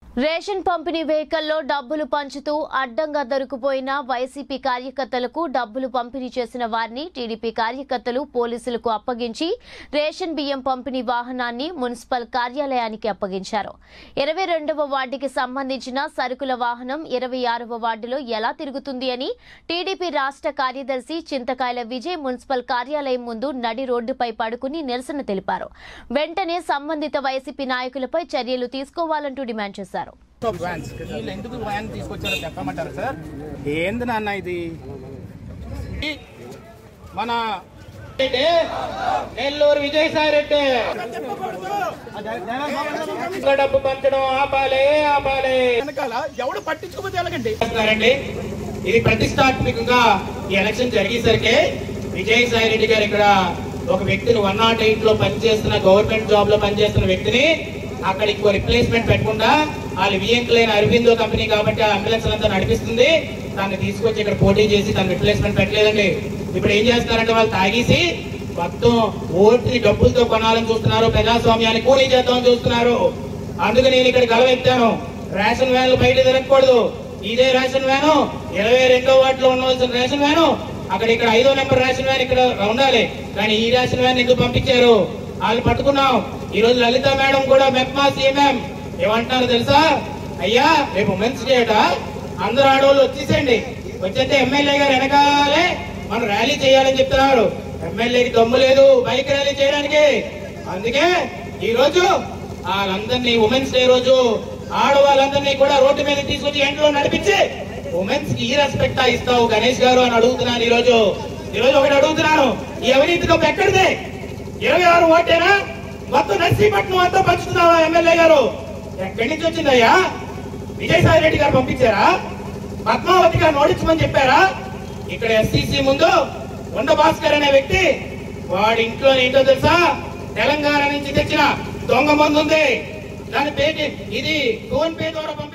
ration పంపిణీ వెహికల్లో డబ్బులు పంచుతూ అడ్డంగా దొరికిపోయిన వైసీపీ కార్యకర్తలకు డబ్బులు పంపిణీ చేసిన వారిని టీడీపీ కార్యకర్తలు పోలీసులకు అప్పగించి రేషన్ బియ్యం పంపిణీ వాహనాన్ని మున్సిపల్ కార్యాలయానికి అప్పగించారు ఇరవై రెండవ వార్డుకి సంబంధించిన సరుకుల వాహనం ఇరవై ఆరవ వార్డులో ఎలా తిరుగుతుంది అని టీడీపీ రాష్ట్ర కార్యదర్శి చింతకాయల విజయ్ మున్సిపల్ కార్యాలయం ముందు నడి రోడ్డుపై పడుకుని నిరసన తెలిపారు వెంటనే సంబంధిత వైసీపీ నాయకులపై చర్యలు తీసుకోవాలంటూ డిమాండ్ చేశారు వ్యాన్స్ వీళ్ళు ఎందుకు వ్యాన్ తీసుకొచ్చారో చెప్పమంటారు సార్ ఏంది నాన్న ఇది ఈ మన నెల్లూరు విజయసాయి రెడ్డి ఇంకా డబ్బు పంచడం ఆపాలే ఆపాలే వెనకాల ఎవడు పట్టించుకోకపోతే ఎలాగండి చేస్తున్నారండి ఇది ప్రతిష్టాత్మకంగా ఈ ఎలక్షన్ జరిగేసరికి విజయసాయి రెడ్డి గారు ఇక్కడ ఒక వ్యక్తిని వన్ నాట్ ఎయిట్ లో పనిచేస్తున్న గవర్నమెంట్ జాబ్ లో పనిచేస్తున్న వ్యక్తిని అక్కడ ఇంకో రిప్లేస్మెంట్ పెట్టకుండా వాళ్ళు విఎంకులైన అరవిందో కంపెనీ కాబట్టి ఆ అంబులెన్స్ అంతా నడిపిస్తుంది దాన్ని తీసుకొచ్చి ఇక్కడ పోటీ చేసి దాని రిప్లేస్మెంట్ పెట్టలేదండి ఇప్పుడు ఏం చేస్తున్నారంటే వాళ్ళు తాగేసి మొత్తం ఓట్ని డబ్బులతో కొనాలని చూస్తున్నారు ప్రజాస్వామ్యాన్ని కూలీ చేద్దామని చూస్తున్నారు అందుకు నేను ఇక్కడ గలవెత్తాను రేషన్ వ్యాన్లు బయట తిరగకూడదు ఇదే రేషన్ వ్యాను ఇరవై రెండో వార్డులో ఉండవలసిన రేషన్ వ్యాను అక్కడ ఇక్కడ ఐదో నెంబర్ రేషన్ వ్యాన్ ఇక్కడ ఉండాలి కానీ ఈ రేషన్ వ్యాన్ ఎందుకు పంపించారు వాళ్ళు పట్టుకున్నాం ఈ రోజు లలిత మేడం కూడా మెప్మా సీఎంఎం ఏమంటున్నారు తెలుసా అయ్యా రేపు ఉమెన్స్ డేట అందరూ ఆడవాళ్ళు వచ్చేసేయండి వచ్చేస్తే ఎమ్మెల్యే గారు వెనకాలే మనం ర్యాలీ చేయాలని చెప్తున్నారు ఎమ్మెల్యేకి దమ్ము లేదు బైక్ ర్యాలీ చేయడానికి అందుకే ఈ రోజు వాళ్ళందరినీ ఉమెన్స్ డే రోజు ఆడవాళ్ళందరినీ కూడా రోడ్డు మీద తీసుకొచ్చి ఎంట్లో నడిపించి ఉమెన్స్ కి ఈ రెస్పెక్ట్ ఇస్తావు గణేష్ గారు అని అడుగుతున్నాను ఈ రోజు ఈ రోజు ఒకటి అడుగుతున్నాను ఈ అవినీతి కప్పు ఎక్కడిది ఇరవై ఆరు ఓటేనా మొత్తం నర్సీపట్నం అంతా పంచుతున్నావా ఎమ్మెల్యే గారు ఎక్కడి నుంచి వచ్చిందయ్యా విజయసాయి రెడ్డి గారు పంపించారా పద్మావతి గారు నోడించమని చెప్పారా ఇక్కడ ఎస్సీసీ ముందు ఉండ భాస్కర్ అనే వ్యక్తి వాడి ఇంట్లో ఏంటో తెలుసా తెలంగాణ నుంచి తెచ్చిన దొంగ మందు ఉంది దాని పేరు ఇది ఫోన్ పే ద్వారా పంపి-